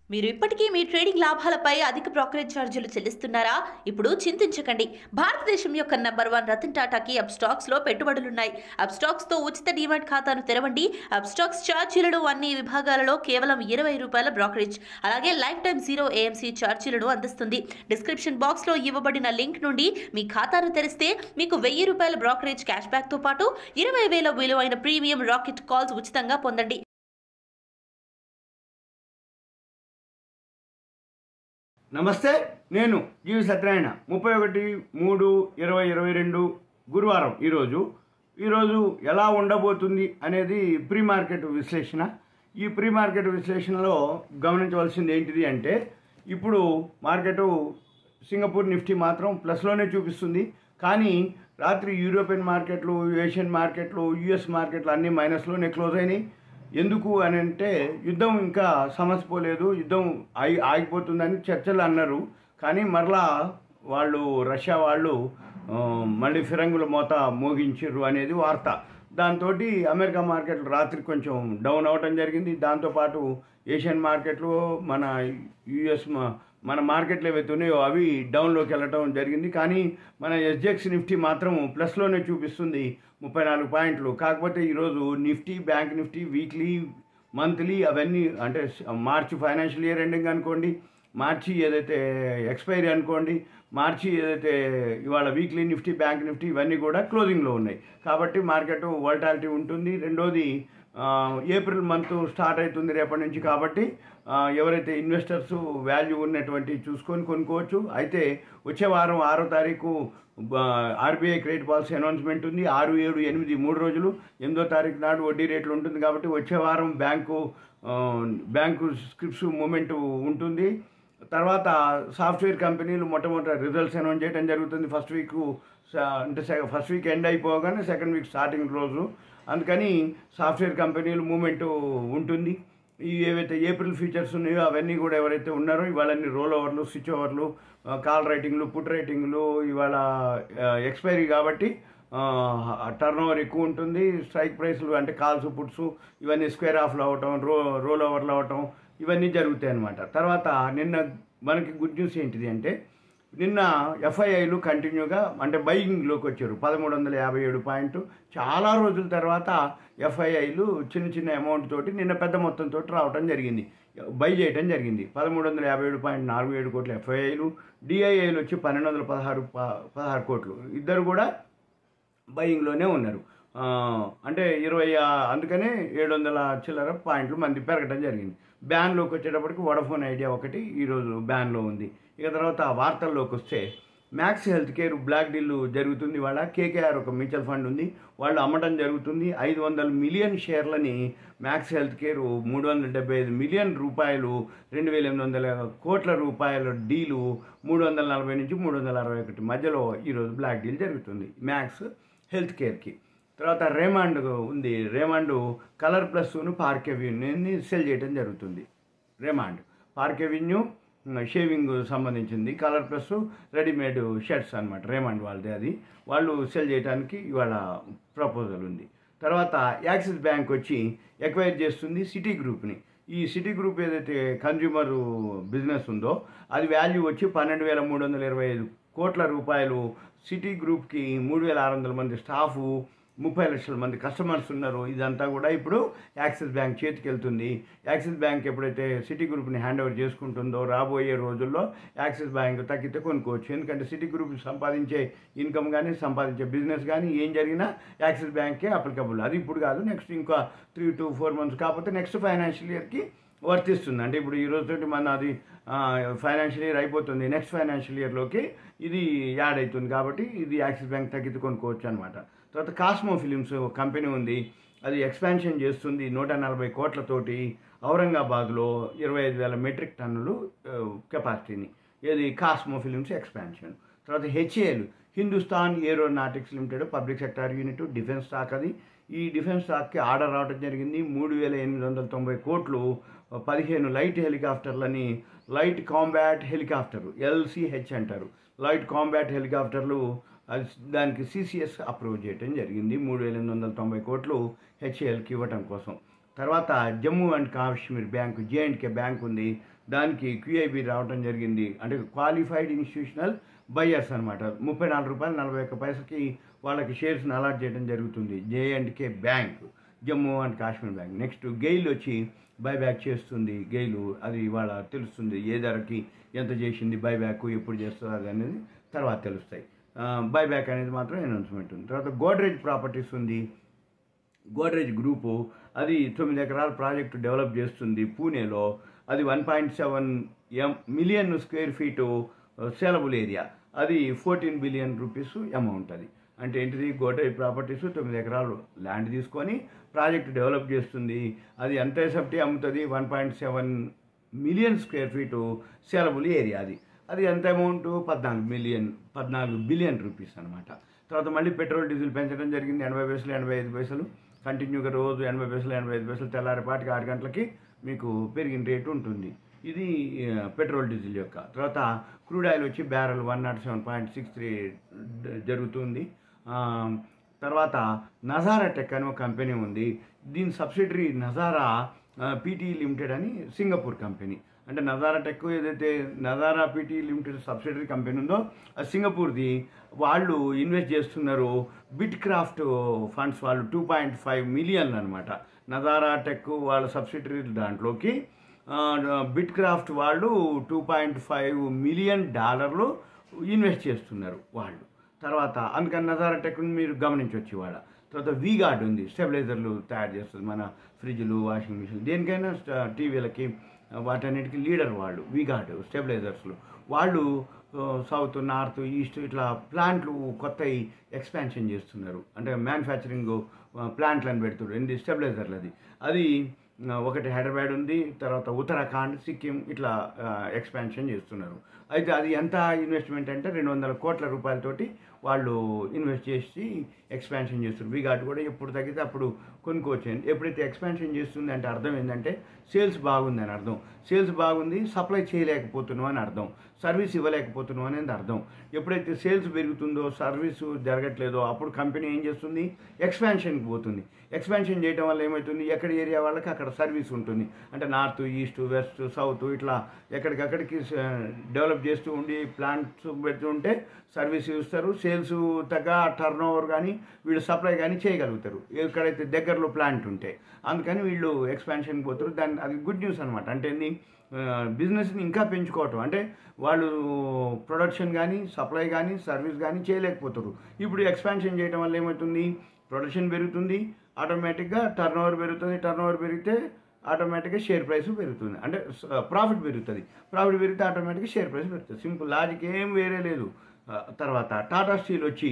మీరు ఇప్పటికీ మీ ట్రేడింగ్ లాభాలపై అధిక బ్రోకరేజ్ ఛార్జీలు చెల్లిస్తున్నారా ఇప్పుడు చింతించకండి భారతదేశం యొక్క నంబర్ వన్ రతన్ టాటాకి అప్ స్టాక్స్ లో పెట్టుబడులున్నాయి అప్ స్టాక్స్ తో ఉచిత డిమాట్ ఖాతాను తెరవండి అప్ స్టాక్స్ ఛార్జీలను అన్ని విభాగాలలో కేవలం ఇరవై రూపాయల బ్రోకరేజ్ అలాగే లైఫ్ టైం జీరో ఏఎంసీ ఛార్జీలను అందిస్తుంది డిస్క్రిప్షన్ బాక్స్ లో ఇవ్వబడిన లింక్ నుండి మీ ఖాతాను తెరిస్తే మీకు వెయ్యి రూపాయల బ్రోకరేజ్ క్యాష్ బ్యాక్ తో పాటు ఇరవై వేల విలువైన ప్రీమియం రాకెట్ కాల్స్ ఉచితంగా పొందండి నమస్తే నేను జీవి సత్యనారాయణ ముప్పై ఒకటి మూడు ఇరవై ఇరవై రెండు గురువారం ఈరోజు ఈరోజు ఎలా ఉండబోతుంది అనేది ప్రీ మార్కెట్ విశ్లేషణ ఈ ప్రీ మార్కెట్ విశ్లేషణలో గమనించవలసింది ఏంటిది అంటే ఇప్పుడు మార్కెట్ సింగపూర్ నిఫ్టీ మాత్రం ప్లస్లోనే చూపిస్తుంది కానీ రాత్రి యూరోపియన్ మార్కెట్లు ఏషియన్ మార్కెట్లు యుఎస్ మార్కెట్లు అన్నీ మైనస్లోనే క్లోజ్ అయినాయి ఎందుకు అని అంటే యుద్ధం ఇంకా సమసిపోలేదు యుద్ధం ఆగి ఆగిపోతుందని చర్చలు అన్నారు కానీ మరలా వాళ్ళు రష్యా వాళ్ళు ఆ, మళ్ళీ ఫిరంగుల మోత మోగించారు అనేది వార్త దాంతో అమెరికా మార్కెట్లు రాత్రి కొంచెం డౌన్ అవడం జరిగింది దాంతోపాటు ఏషియన్ మార్కెట్లు మన యుఎస్ మన మార్కెట్లు ఏవైతే ఉన్నాయో అవి డౌన్లోకి వెళ్ళటం జరిగింది కానీ మన ఎస్జెక్స్ నిఫ్టీ మాత్రం ప్లస్లోనే చూపిస్తుంది ముప్పై నాలుగు పాయింట్లు కాకపోతే ఈరోజు Nifty bank Nifty weekly monthly అవన్నీ అంటే మార్చి ఫైనాన్షియల్ ఇయర్ ఎండింగ్ అనుకోండి మార్చి ఏదైతే ఎక్స్పైరీ అనుకోండి మార్చి ఏదైతే ఇవాళ వీక్లీ నిఫ్టీ బ్యాంక్ నిఫ్టీ ఇవన్నీ కూడా క్లోజింగ్లో ఉన్నాయి కాబట్టి మార్కెట్ వోల్టాలిటీ ఉంటుంది రెండోది ఆ, ఏప్రిల్ మంత్ స్టార్ట్ అవుతుంది రేపటి నుంచి కాబట్టి ఆ, ఎవరైతే ఇన్వెస్టర్స్ వాల్యూ ఉన్నటువంటి చూసుకొని కొనుక్కోవచ్చు అయితే వచ్చే వారం ఆరో తారీఖు ఆర్బీఐ క్రెడిట్ పాలసీ అనౌన్స్మెంట్ ఉంది ఆరు ఏడు ఎనిమిది మూడు రోజులు ఎనిమిదో తారీఖు నాడు వడ్డీ రేట్లు ఉంటుంది కాబట్టి వచ్చే వారం బ్యాంకు ఆ, బ్యాంకు స్క్రిప్ట్స్ మూమెంట్ ఉంటుంది తర్వాత సాఫ్ట్వేర్ కంపెనీలు మొట్టమొదటి రిజల్ట్స్ అనౌన్స్ చేయడం జరుగుతుంది ఫస్ట్ వీక్ అంటే ఫస్ట్ వీక్ ఎండ్ అయిపోగానే సెకండ్ వీక్ స్టార్టింగ్ రోజు అందుకని సాఫ్ట్వేర్ కంపెనీలు మూమెంట్ ఉంటుంది ఈ ఏవైతే ఏప్రిల్ ఫీచర్స్ ఉన్నాయో అవన్నీ కూడా ఎవరైతే ఉన్నారో ఇవాళన్ని రోల్ ఓవర్లు స్విచ్ ఓవర్లు కాల్ రైటింగ్లు పుట్ రైటింగ్లు ఇవాళ ఎక్స్పైరీ కాబట్టి టర్న్ ఓవర్ ఎక్కువ ఉంటుంది స్ట్రైక్ ప్రైస్లు అంటే కాల్స్ పుట్స్ ఇవన్నీ స్క్వేర్ ఆఫ్లు అవ్వటం రో రోల్ ఓవర్లు అవ్వటం ఇవన్నీ జరుగుతాయి అన్నమాట తర్వాత నిన్న మనకి గుడ్ న్యూస్ ఏంటిది అంటే నిన్న ఎఫ్ఐఐలు కంటిన్యూగా అంటే బయింగ్లోకి వచ్చారు పదమూడు వందల యాభై ఏడు పాయింట్ చాలా రోజుల తర్వాత ఎఫ్ఐఐలు చిన్న చిన్న అమౌంట్ తోటి నిన్న పెద్ద మొత్తం తోటి రావడం జరిగింది బై చేయడం జరిగింది పదమూడు వందల యాభై ఏడు పాయింట్ నాలుగు ఏడు కోట్ల ఎఫ్ఐఐలు డిఐఐలు వచ్చి పన్నెండు వందల పదహారు ప- పదహారు కోట్లు ఇద్దరు కూడా బయింగ్లోనే ఉన్నారు ఆ, అంటే ఇరవై ఆ- అందుకనే ఏడు వందల చిల్లర పాయింట్లు మంది పెరగడం జరిగింది బ్యాన్లోకి వచ్చేటప్పటికి వడఫోన్ ఐడియా ఒకటి ఈరోజు బ్యాన్లో ఉంది ఇక తర్వాత వార్తల్లోకి వస్తే Max health care block deal జరుగుతుంది వాళ్ళ కేకేఆర్ ఒక మ్యూచువల్ ఫండ్ ఉంది వాళ్ళు అమ్మటం జరుగుతుంది ఐదు వందల మిలియన్ షేర్లని మ్యాక్స్ హెల్త్ కేర్ మూడు వందల డెబ్బై ఐదు మిలియన్ రూపాయలు రెండు వేల ఎనిమిది వందల కోట్ల రూపాయల డీలు మూడు వందల నలభై నుంచి మూడు వందల అరవై ఒకటి మధ్యలో ఈరోజు బ్లాక్ డీల్ జరుగుతుంది మ్యాక్స్ హెల్త్ కేర్కి తర్వాత రేమాండ్ ఉంది రేమాండ్ కలర్ ప్లస్ను పార్క్ అవెన్యూని సెల్ చేయడం జరుగుతుంది రేమాండ్ పార్క్ అవెన్యూ షేవింగ్ సంబంధించింది కలర్ ప్లస్ రెడీమేడ్ షర్ట్స్ అనమాట రేమాండ్ వాళ్ళది అది వాళ్ళు సెల్ చేయడానికి ఇవాళ ప్రపోజల్ ఉంది తర్వాత యాక్సిస్ బ్యాంక్ వచ్చి ఎక్వైర్ చేస్తుంది సిటీ గ్రూప్ని ఈ సిటీ గ్రూప్ ఏదైతే కన్జ్యూమర్ బిజినెస్ ఉందో అది వాల్యూ వచ్చి పన్నెండు వేల మూడు వందల ఇరవై ఐదు కోట్ల రూపాయలు సిటీ గ్రూప్కి మూడు వేల ఆరు వందల మంది స్టాఫు ముప్పై లక్షల మంది కస్టమర్స్ ఉన్నారు ఇదంతా కూడా ఇప్పుడు యాక్సిస్ బ్యాంక్ చేతికి వెళ్తుంది యాక్సిస్ బ్యాంక్ ఎప్పుడైతే సిటీ గ్రూప్ని హ్యాండ్ ఓవర్ చేసుకుంటుందో రాబోయే రోజుల్లో యాక్సిస్ బ్యాంక్ తగ్గితే కొనుక్కోవచ్చు ఎందుకంటే సిటీ గ్రూప్ సంపాదించే ఇన్కమ్ కానీ సంపాదించే బిజినెస్ కానీ ఏం జరిగినా యాక్సిస్ బ్యాంకే అప్లికబుల్ అది ఇప్పుడు కాదు నెక్స్ట్ ఇంకా త్రీ టు ఫోర్ మంత్స్ కాకపోతే నెక్స్ట్ ఫైనాన్షియల్ ఇయర్కి వర్తిస్తుంది అంటే ఇప్పుడు ఈ రోజుతోటి మన అది ఫైనాన్షియల్ ఇయర్ అయిపోతుంది నెక్స్ట్ ఫైనాన్షియల్ ఇయర్లోకి ఇది యాడ్ అవుతుంది కాబట్టి ఇది యాక్సిస్ బ్యాంక్ తగ్గితే కొనుక్కోవచ్చు అనమాట తర్వాత కాస్మో ఫిలిమ్స్ కంపెనీ ఉంది అది ఎక్స్పాన్షన్ చేస్తుంది నూట నలభై కోట్లతోటి ఔరంగాబాద్లో ఇరవై ఐదు వేల మెట్రిక్ టన్నులు కెపాసిటీని ఏది కాస్మో ఫిలిమ్స్ ఎక్స్పాన్షన్ తర్వాత HAL Hindustan aeronautics limited public sector unit defence stock అది ఈ డిఫెన్స్ స్టాక్కి ఆర్డర్ రావడం జరిగింది మూడు వేల ఎనిమిది వందల తొంభై కోట్లు పదిహేను లైట్ హెలికాప్టర్లని లైట్ కాంబాట్ హెలికాప్టర్ ఎల్సిహెచ్ అంటారు లైట్ కాంబాట్ హెలికాప్టర్లు అది దానికి సిసిఎస్ అప్రూవ్ చేయడం జరిగింది మూడు వేల ఎనిమిది వందల తొంభై కోట్లు హెచ్ఏఎల్కి ఇవ్వటం కోసం తర్వాత Jammu and Kashmir bank J and K bank ఉంది దానికి క్యూఐబి రావడం జరిగింది అంటే క్వాలిఫైడ్ ఇన్స్టిట్యూషనల్ బయ్యర్స్ అనమాట ముప్పై నాలుగు రూపాయలు నలభై ఒక్క పైసకి వాళ్ళకి షేర్స్ని అలాట్ చేయడం జరుగుతుంది J and K bank Jammu and Kashmir bank next GAIL వచ్చి బైబ్యాక్ చేస్తుంది గెయిలు అది ఇవాళ తెలుస్తుంది ఏ ధరకి ఎంత చేసింది బైబ్యాక్ ఎప్పుడు చేస్తుంది అది అనేది తర్వాత తెలుస్తాయి బైబ్యాక్ అనేది మాత్రం అనౌన్స్మెంట్ ఉంది తర్వాత గోడ్రేజ్ ప్రాపర్టీస్ ఉంది గోడ్రేజ్ గ్రూపు అది తొమ్మిది ఎకరాల ప్రాజెక్టు డెవలప్ చేస్తుంది పూణేలో అది one point seven M million square feet saleable area అది ఫోర్టీన్ బిలియన్ రూపీస్ అమౌంట్ అది అంటే ఏంటిది గోడ్రేజ్ ప్రాపర్టీస్ తొమ్మిది ఎకరాలు ల్యాండ్ తీసుకొని ప్రాజెక్ట్ డెవలప్ చేస్తుంది అది ఎంత ఎసెప్టీ అమ్ముతుంది one point seven million square feet saleable area అది అది ఎంత అమౌంట్ పద్నాలుగు మిలియన్ పద్నాలుగు బిలియన్ రూపీస్ అనమాట తర్వాత మళ్ళీ పెట్రోల్ డీజిల్ పెంచడం జరిగింది ఎనభై పైసలు ఎనభై ఐదు పైసలు కంటిన్యూగా రోజు ఎనభై పైసలు ఎనభై ఐదు పైసలు తెల్లారిపాటికి ఆరు గంటలకి మీకు పెరిగిన రేటు ఉంటుంది ఇది ఆ, పెట్రోల్ డీజిల్ యొక్క తర్వాత క్రూడ్ ఆయిల్ వచ్చి barrel one nought seven point six three జరుగుతుంది ఆ, తర్వాత నజారా టెక్ అని ఒక కంపెనీ ఉంది దీని సబ్సిడరీ నజారా పీటీ లిమిటెడ్ అని సింగపూర్ కంపెనీ అంటే నజారా టెక్ ఏదైతే Nazara PT limited subsidiary company ఉందో అది సింగపూర్ది వాళ్ళు ఇన్వెస్ట్ చేస్తున్నారు బిట్ క్రాఫ్ట్ ఫండ్స్ వాళ్ళు టూ పాయింట్ ఫైవ్ మిలియన్ అనమాట నజారా టెక్ వాళ్ళ సబ్సిడరీ దాంట్లోకి బిట్ క్రాఫ్ట్ వాళ్ళు టూ పాయింట్ ఫైవ్ మిలియన్ డాలర్లు ఇన్వెస్ట్ చేస్తున్నారు వాళ్ళు తర్వాత అందుకని నజారా టెక్ని మీరు గమనించవచ్చు ఇవాళ తర్వాత వీగార్డ్ ఉంది స్టెబిలైజర్లు తయారు చేస్తుంది మన ఫ్రిడ్జ్లు వాషింగ్ మిషన్ దేనికైనా స్ట- టీవీలకి వాటన్నిటికీ లీడర్ వాళ్ళు వీగార్డ్ స్టెబిలైజర్స్లు వాళ్ళు ఆ, సౌత్ నార్త్ ఈస్ట్ ఇట్లా ప్లాంట్లు కొత్త ఎక్స్పాన్షన్ చేస్తున్నారు అంటే మ్యానుఫ్యాక్చరింగ్ ప్లాంట్లను పెడుతున్నారు ఏంది స్టెబిలైజర్లు అది అది ఆ, ఒకటి హైదరాబాద్ ఉంది తర్వాత ఉత్తరాఖండ్ సిక్కిం ఇట్లా ఎక్స్పాన్షన్ చేస్తున్నారు అయితే అది ఎంత ఇన్వెస్ట్మెంట్ అంటే రెండు వందల కోట్ల రూపాయలతోటి వాళ్ళు ఇన్వెస్ట్ చేసి ఎక్స్పాన్షన్ చేస్తారు వీగాట్ కూడా ఎప్పుడు తగ్గితే అప్పుడు కొనుక్కోవచ్చు ఎప్పుడైతే ఎక్స్పాన్షన్ చేస్తుంది అంటే అర్థం ఏంటంటే సేల్స్ బాగుంది అని అర్థం సేల్స్ బాగుంది సప్లై చేయలేకపోతున్నాం అని అర్థం సర్వీస్ ఇవ్వలేకపోతున్నాం అనేది అర్థం ఎప్పుడైతే సేల్స్ పెరుగుతుందో సర్వీస్ జరగట్లేదో అప్పుడు కంపెనీ ఏం చేస్తుంది ఎక్స్పాన్షన్కి పోతుంది ఎక్స్పాన్షన్ చేయడం వల్ల ఏమవుతుంది ఎక్కడ ఏరియా వాళ్ళకి అక్కడ సర్వీస్ ఉంటుంది అంటే నార్త్ ఈస్ట్ వెస్ట్ సౌత్ ఇట్లా ఎక్కడికక్కడికి డెవలప్ చేస్తూ ఉండి ప్లాంట్స్ పెడుతూ ఉంటే సర్వీస్ ఇస్తారు సేల్స్ తగ్గ టర్న్ ఓవర్ కానీ వీళ్ళు సప్లై కానీ చేయగలుగుతారు ఎక్కడైతే దగ్గరలో ప్లాంట్ ఉంటే అందుకని వీళ్ళు ఎక్స్పాన్షన్కి పోతారు దాని అది గుడ్ న్యూస్ అనమాట అంటే ఏంది బిజినెస్ని ఇంకా పెంచుకోవటం అంటే వాళ్ళు ప్రొడక్షన్ కానీ సప్లై కానీ సర్వీస్ కానీ చేయలేకపోతారు ఇప్పుడు ఎక్స్పాన్షన్ చేయడం వల్ల ఏమవుతుంది ప్రొడక్షన్ పెరుగుతుంది ఆటోమేటిక్గా టర్న్ ఓవర్ పెరుగుతుంది టర్న్ ఓవర్ పెరిగితే ఆటోమేటిక్గా షేర్ ప్రైస్ పెరుగుతుంది అంటే ప్రాఫిట్ పెరుగుతుంది ప్రాఫిట్ పెరిగితే ఆటోమేటిక్గా షేర్ ప్రైస్ పెరుగుతుంది సింపుల్ లాజిక్ ఏం వేరే లేదు ఆ, తర్వాత టాటా స్టీల్ వచ్చి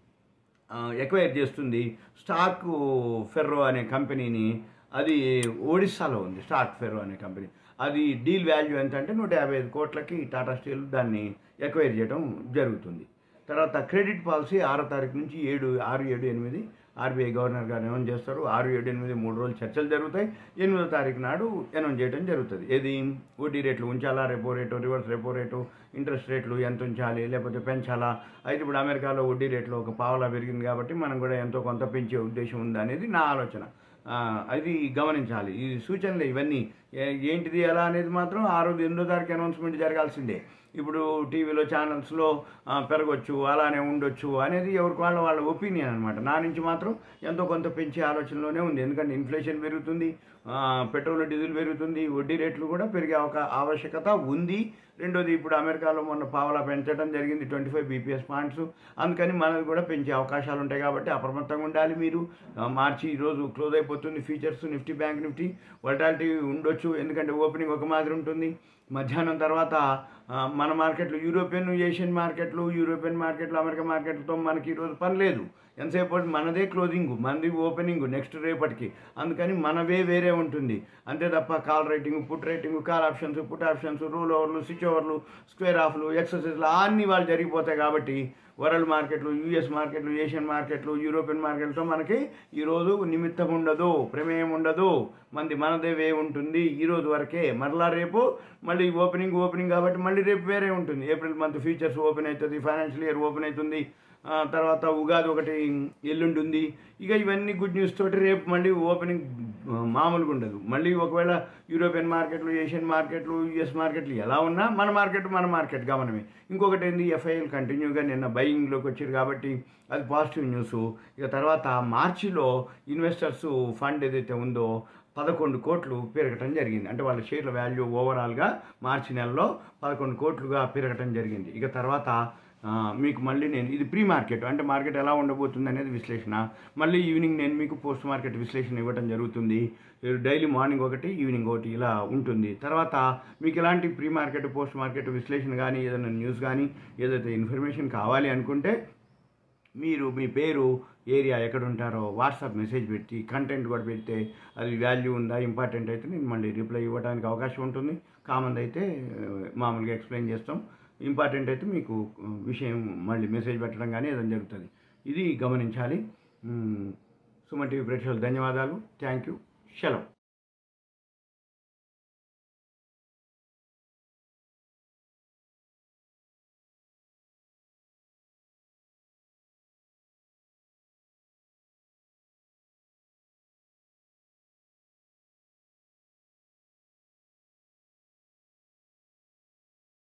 ఎక్వైర్ చేస్తుంది స్టాక్ ఫెర్రో అనే కంపెనీని అది ఒడిస్సాలో ఉంది స్టాక్ ఫెర్రో అనే కంపెనీ అది డీల్ వాల్యూ ఎంత అంటే నూట యాభై ఐదు కోట్లకి టాటా స్టీల్ దాన్ని ఎక్వైర్ చేయడం జరుగుతుంది తర్వాత క్రెడిట్ పాలసీ ఆరో తారీఖు నుంచి ఏడు ఆరు ఏడు ఎనిమిది ఆర్బీఐ గవర్నర్ గారు అనౌన్స్ చేస్తారు ఆరు ఏడు ఎనిమిది మూడు రోజులు చర్చలు జరుగుతాయి ఎనిమిదో తారీఖు నాడు అనౌన్స్ చేయడం జరుగుతుంది ఏది వడ్డీ రేట్లు ఉంచాలా repo rate reverse repo rate interest రేట్లు ఎంత ఉంచాలి లేకపోతే పెంచాలా అయితే ఇప్పుడు అమెరికాలో వడ్డీ రేట్లు ఒక పావలా పెరిగింది కాబట్టి మనం కూడా ఎంతో కొంత పెంచే ఉద్దేశం ఉంది అనేది నా ఆలోచన ఆ, అది గమనించాలి ఈ సూచనలు ఇవన్నీ ఏ- ఏంటిది ఎలా అనేది మాత్రం ఆ రోజు ఎనిమిదో తారీఖు అనౌన్స్మెంట్ జరగాల్సిందే ఇప్పుడు టీవీలో ఛానల్స్లో ఆ, పెరగొచ్చు అలానే ఉండొచ్చు అనేది ఎవరికి వాళ్ళ వాళ్ళ ఒపీనియన్ అనమాట నా నుంచి మాత్రం ఎంతో కొంత పెంచే ఆలోచనలోనే ఉంది ఎందుకంటే ఇన్ఫ్లేషన్ పెరుగుతుంది ఆ, పెట్రోల్ డీజిల్ పెరుగుతుంది వడ్డీ రేట్లు కూడా పెరిగే ఒక ఆవశ్యకత ఉంది రెండోది ఇప్పుడు అమెరికాలో మొన్న పావలా పెంచడం జరిగింది ట్వంటీ ఫైవ్ బీపీఎస్ పాయింట్స్ అందుకని మనది కూడా పెంచే అవకాశాలు ఉంటాయి కాబట్టి అప్రమత్తంగా ఉండాలి మీరు ఆ, మార్చి ఈరోజు క్లోజ్ అయిపోతుంది futures Nifty bank Nifty volatility ఉండొచ్చు ఎందుకంటే ఓపెనింగ్ ఒక మాదిరి ఉంటుంది మధ్యాహ్నం తర్వాత ఆ, మన మార్కెట్లు యూరోపియన్ ఏషియన్ మార్కెట్లు యూరోపియన్ మార్కెట్లు అమెరికా మార్కెట్లతో మనకి ఈరోజు పని లేదు ఎంతసేపు మనదే క్లోజింగ్ మనది ఓపెనింగ్ నెక్స్ట్ రేపటికి అందుకని మనవే వేరే ఉంటుంది అంతే తప్ప call writing put writing call options put options roll ఓవర్లు స్విచ్ ఓవర్లు స్క్వేర్ ఆఫ్లు ఎక్సర్సైజ్లు అన్నీ వాళ్ళు జరిగిపోతాయి కాబట్టి వరల్డ్ మార్కెట్లు యూఎస్ మార్కెట్లు ఏషియన్ మార్కెట్లు యూరోపియన్ మార్కెట్లతో మనకి ఈరోజు నిమిత్తం ఉండదు ప్రమేయం ఉండదు మంది మనదే వే ఉంటుంది ఈ రోజు వరకే మరలా రేపు మళ్ళీ ఓపెనింగ్ ఓపెనింగ్ కాబట్టి మళ్ళీ రేపు వేరే ఉంటుంది ఏప్రిల్ మంత్ ఫ్యూచర్స్ ఓపెన్ అవుతుంది ఫైనాన్షియల్ ఇయర్ ఓపెన్ అవుతుంది ఆ, తర్వాత ఉగాది ఒకటి ఎల్లుండి ఉంది ఇక ఇవన్నీ గుడ్ న్యూస్ తోటి రేపు మళ్ళీ ఓపెనింగ్ ఆ, మామూలుగా ఉండదు మళ్ళీ ఒకవేళ యూరోపియన్ మార్కెట్లు ఏషియన్ మార్కెట్లు యుఎస్ మార్కెట్లు ఎలా ఉన్నా మన మార్కెట్ మన మార్కెట్ గమనమే ఇంకొకటి ఏంది ఎఫ్ఐఎల్ కంటిన్యూగా నిన్న బయింగ్లోకి వచ్చారు కాబట్టి అది పాజిటివ్ న్యూస్ ఇక తర్వాత మార్చిలో ఇన్వెస్టర్స్ ఫండ్ ఏదైతే ఉందో పదకొండు కోట్లు పెరగటం జరిగింది అంటే వాళ్ళ షేర్ల వాల్యూ ఓవరాల్గా మార్చి నెలలో పదకొండు కోట్లుగా పెరగటం జరిగింది ఇక తర్వాత ఆ, మీకు మళ్ళీ నేను ఇది ప్రీ మార్కెట్ అంటే మార్కెట్ ఎలా ఉండబోతుంది అనేది విశ్లేషణ మళ్ళీ ఈవినింగ్ నేను మీకు పోస్ట్ మార్కెట్ విశ్లేషణ ఇవ్వడం జరుగుతుంది డైలీ మార్నింగ్ ఒకటి ఈవినింగ్ ఒకటి ఇలా ఉంటుంది తర్వాత మీకు ఎలాంటి ప్రీ మార్కెట్ పోస్ట్ మార్కెట్ విశ్లేషణ కానీ ఏదైనా న్యూస్ కానీ ఏదైతే ఇన్ఫర్మేషన్ కావాలి అనుకుంటే మీరు మీ పేరు ఏరియా ఎక్కడ ఉంటారో వాట్సాప్ మెసేజ్ పెట్టి కంటెంట్ కూడా పెడితే అది వాల్యూ ఉందా ఇంపార్టెంట్ అయితే నేను మళ్ళీ రిప్లై ఇవ్వడానికి అవకాశం ఉంటుంది కామన్ అయితే ఆ, మామూలుగా ఎక్స్ప్లెయిన్ చేస్తాం ఇంపార్టెంట్ అయితే మీకు ఆ, విషయం మళ్ళీ మెసేజ్ పెట్టడం కానీ ఏదైనా జరుగుతుంది ఇది గమనించాలి మ్, సుమన్ టీవీ ప్రేక్షకులు ధన్యవాదాలు థ్యాంక్ యూ సెలవు